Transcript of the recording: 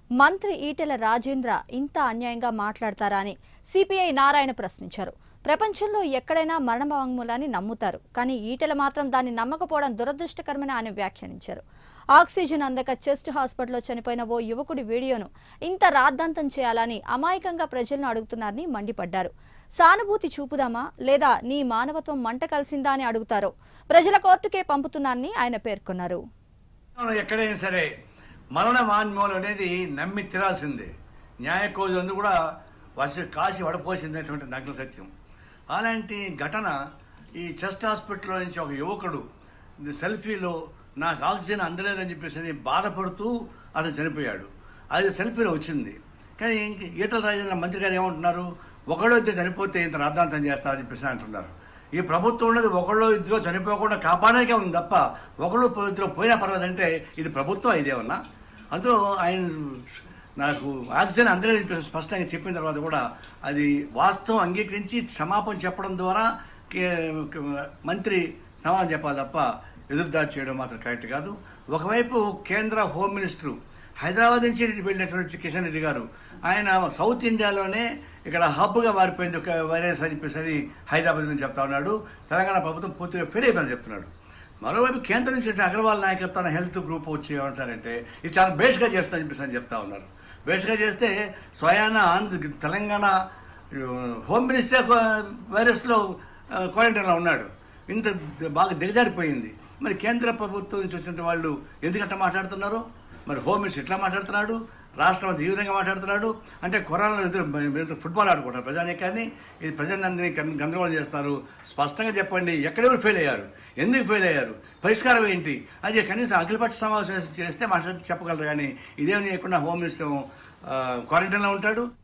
మంత్రి ఈటెల రాజేంద్ర ఇంత అన్యాయంగా మాట్లాడతారా అని సిపిఐ నారాయణ ప్రశ్నించారు ప్రపంచంలో ఎక్కడైనా మరణ వాంగ్మూలాన్ని నమ్ముతారు కానీ ఈటెల మాత్రం దాన్ని నమ్మకపోవడం దురదృష్టకరమని ఆయన వ్యాఖ్యానించారు ఆక్సిజన్ అందక చెస్ట్ హాస్పిటల్లో చనిపోయిన ఓ యువకుడి వీడియోను ఇంత రాద్ధాంతం చేయాలని అమాయకంగా ప్రజలను అడుగుతున్నారని మండిపడ్డారు సానుభూతి చూపుదామా లేదా నీ మానవత్వం మంట కలిసిందా అని అడుగుతారో ప్రజల కోర్టుకే పంపుతున్నారని ఆయన పేర్కొన్నారు మనం ఎక్కడైనా సరే మరణ వాన్మూలం అనేది నమ్మి తిరాల్సిందే న్యాయ కోజు కూడా వసి కాసి వడపోసిందనేటువంటి నగ్న సత్యం అలాంటి ఘటన ఈ చెస్ట్ హాస్పిటల్లో నుంచి ఒక యువకుడు సెల్ఫీలో నాకు ఆక్సిజన్ అందలేదని చెప్పేసి అని బాధపడుతూ అతను చనిపోయాడు అది సెల్ఫీలో వచ్చింది కానీ ఇంక ఈటల రాజేంద్ర మంత్రి గారు ఏమంటున్నారు ఒకళ్ళు ఇద్దరు చనిపోతే ఇంత రాద్ధాంతం చేస్తారని చెప్పేసి అంటున్నారు ఈ ప్రభుత్వం ఉన్నది ఒకళ్ళు ఇద్దరు చనిపోకుండా కాపాడానికే ఉంది తప్ప ఒకళ్ళు ఇద్దరు పోయినా పర్వాలేదంటే ఇది ప్రభుత్వం ఇదేమన్నా అందులో ఆయన నాకు ఆక్సిజన్ అందలేదు చెప్పేసి స్పష్టంగా చెప్పిన తర్వాత కూడా అది వాస్తవం అంగీకరించి క్షమాపణ చెప్పడం ద్వారా కే- కే- మంత్రి సమాధానం చెప్పాలి తప్ప ఎదురుదాడి చేయడం మాత్రం కరెక్ట్ కాదు ఒకవైపు కేంద్ర హోమ్ మినిస్టరు హైదరాబాద్ నుంచి వెళ్ళినటువంటి కిషన్ రెడ్డి గారు ఆయన సౌత్ ఇండియాలోనే ఇక్కడ హబ్గా మారిపోయింది ఒక వైరస్ అని చెప్పేసి హైదరాబాద్ నుంచి చెప్తా ఉన్నాడు తెలంగాణ ప్రభుత్వం పూర్తిగా ఫెయిల్ అయిపోయిందని చెప్తున్నాడు మరోవైపు కేంద్రం నుంచి వచ్చిన అగర్వాల్ నాయకత్వాన్ని హెల్త్ గ్రూప్ వచ్చి ఏమంటారంటే ఇది చాలా బేస్గా చేస్తా అని చెప్పేసి అని చెప్తా ఉన్నారు బేస్గా చేస్తే స్వయాన ఆంధ్ర తెలంగాణ హోమ్ మినిస్టర్ వైరస్లో క్వారంటైన్లో ఉన్నాడు ఇంత బాగా దిగజారిపోయింది మరి కేంద్ర ప్రభుత్వం నుంచి వచ్చిన వాళ్ళు ఎందుకంటే మాట్లాడుతున్నారు మరి హోమ్ మినిస్టర్ ఎట్లా మాట్లాడుతున్నాడు రాష్ట్రపతి ఈ విధంగా మాట్లాడుతున్నాడు అంటే కొరాలో ఇద్దరు ఇద్దరు ఫుట్బాల్ ఆడుకుంటారు ప్రజానీకాన్ని ఇది ప్రజలందరినీ గం- గందరగోళం చేస్తారు స్పష్టంగా చెప్పండి ఎక్కడెవరు ఫెయిల్ అయ్యారు ఎందుకు ఫెయిల్ అయ్యారు పరిష్కారం ఏంటి అది కనీసం అఖిలపక్ష సమావేశం చేస్తే మాట్లాడి చెప్పగలరు కానీ ఇదేమి చేయకుండా హోమ్ మినిస్టర్ క్వారంటైన్లో ఉంటాడు